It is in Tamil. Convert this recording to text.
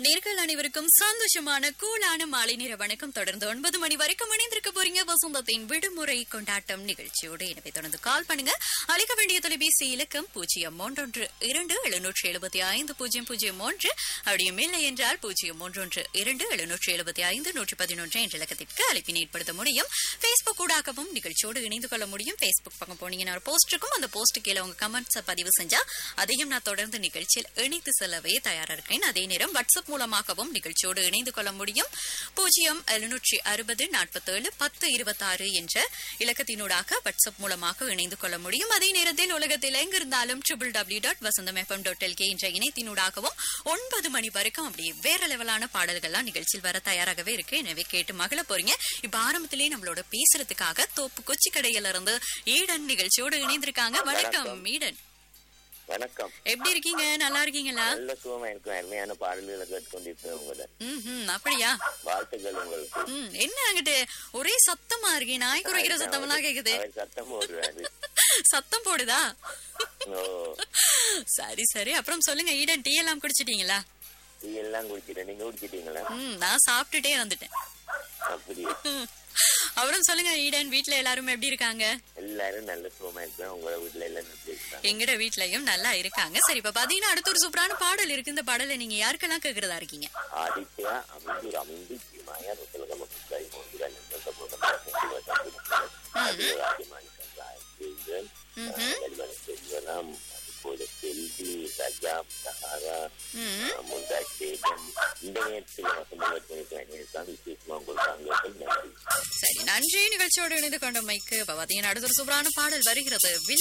நேர்கள் அனைவருக்கும் சந்தோஷமான கூலான மாலை நேர வணக்கம் தொடர்ந்து ஒன்பது மணி வரைக்கும் இணைந்திருக்க போறீங்க வசந்தத்தின் விடுமுறை கொண்டாட்டம் நிகழ்ச்சியோடு எனவே தொடர்ந்து கால் பண்ணுங்க அழைக்க வேண்டிய தொலைபேசி இலக்கம் பூஜ்ஜியம் மூன்றொன்று இரண்டு எழுநூற்றி எழுபத்தி ஐந்து பூஜ்ஜியம் பூஜ்ஜியம் மூன்று அப்படியும் இல்லை என்றால் பூஜ்ஜியம் மூன்றொன்று இரண்டு எழுநூற்றி எழுபத்தி ஐந்து நூற்றி பதினொன்று என்ற இலக்கத்திற்கு அழைப்பினை ஏற்படுத்த முடியும் பேஸ்புக் ஊடாகவும் நிகழ்ச்சியோடு இணைந்து கொள்ள முடியும் பேஸ்புக் பக்கம் போனீங்கன்னா ஒரு போஸ்ட் இருக்கும் அந்த போஸ்ட் கீழே உங்க கமெண்ட்ஸை பதிவு செஞ்சா அதையும் நான் தொடர்ந்து நிகழ்ச்சியில் இணைத்து செல்லவே தயாரா இருக்கேன் அதே நேரம் வாட்ஸ்அப் மூலமாகவும் நிகழ்ச்சியோடு இணைந்து கொள்ள முடியும் பூஜ்ஜியம் எழுநூற்றி அறுபது நாற்பத்தேழு பத்து இருபத்தாறு என்ற இலக்கத்தினூடாக வாட்ஸ்அப் மூலமாக இணைந்து கொள்ள முடியும் அதே நேரத்தில் உலகத்தில் எங்கிருந்தாலும் triple W dot Vasantham FM dot LK என்ற இணையத்தினூடாகவும் ஒன்பது மணி வரைக்கும் அப்படியே வேற லெவலான பாடல்கள்லாம் நிகழ்ச்சியில் வர தயாராகவே இருக்கு எனவே கேட்டு மகள போறீங்க இப்ப ஆரம்பத்திலேயே நம்மளோட பேசுறதுக்காக தோப்பு கொச்சி கடையில இருந்து ஈடன் நிகழ்ச்சியோடு இணைந்திருக்காங்க வணக்கம் ஈடன் வணக்கம் எப்படி இருக்கீங்க நல்லா இருக்கீங்களா நல்ல சுகமா இருக்கும் அருமையான பாடல்களை கேட்டுக்கொண்டிருக்கிறேன் உங்களை ம் அப்படியா வாழ்த்துக்கள் உங்களுக்கு ம் என்ன அங்கிட்டு ஒரே சத்தமா இருக்கு நாய் குறைக்கிற சத்தமெல்லாம் கேக்குது அவர் சத்தம் போடுறாரு சத்தம் போடுதா ஓ சரி சரி அப்புறம் சொல்லுங்க ஈடன் டீ எல்லாம் குடிச்சிட்டீங்களா டீ எல்லாம் குடிச்சிட்டேன் நீங்க குடிச்சிட்டீங்களா ம் நான் சாப்பிட்டுட்டே வந்துட்டேன் அப்படி ம். அப்புறம் சொல்லுங்க ஈடன் வீட்ல எல்லாரும் எப்படி இருக்காங்க எல்லாரும் நல்ல சுகமா இருக்கிறோம் உங்கள வீட்டுல எல்லாம் எப்படி இருக்காங்க எங்கட வீட்லயும் நல்லா இருக்காங்க சரி இப்ப பாத்தீங்கன்னா அடுத்த ஒரு சூப்பரான பாடல் இருக்கு இந்த பாடலை நீங்க யாருக்கெல்லாம் கேக்குறதா இருக்கீங்க ஆதித்யா அமைந்து அமைந்து மாயா ருசலக முத்துக்காய் மோதிராஜ் சொல்ல போத ராஜமாணி சந்திரன் கல்வன செல்வனம் அதுபோல செல்வி சஜா சஹாரா ம் முந்தாஜ் பேகம் இந்த நேரத்தில் வசந்தம் விசேஷமா உங்களுக்கு அங்கே நன்றி சரி நன்றி நிகழ்ச்சியோடு இணைந்து கொண்ட மைக்கு இப்ப பாத்தீங்கன்னா அடுத்த ஒரு சூப்பரான பாடல் வருகிறது வில்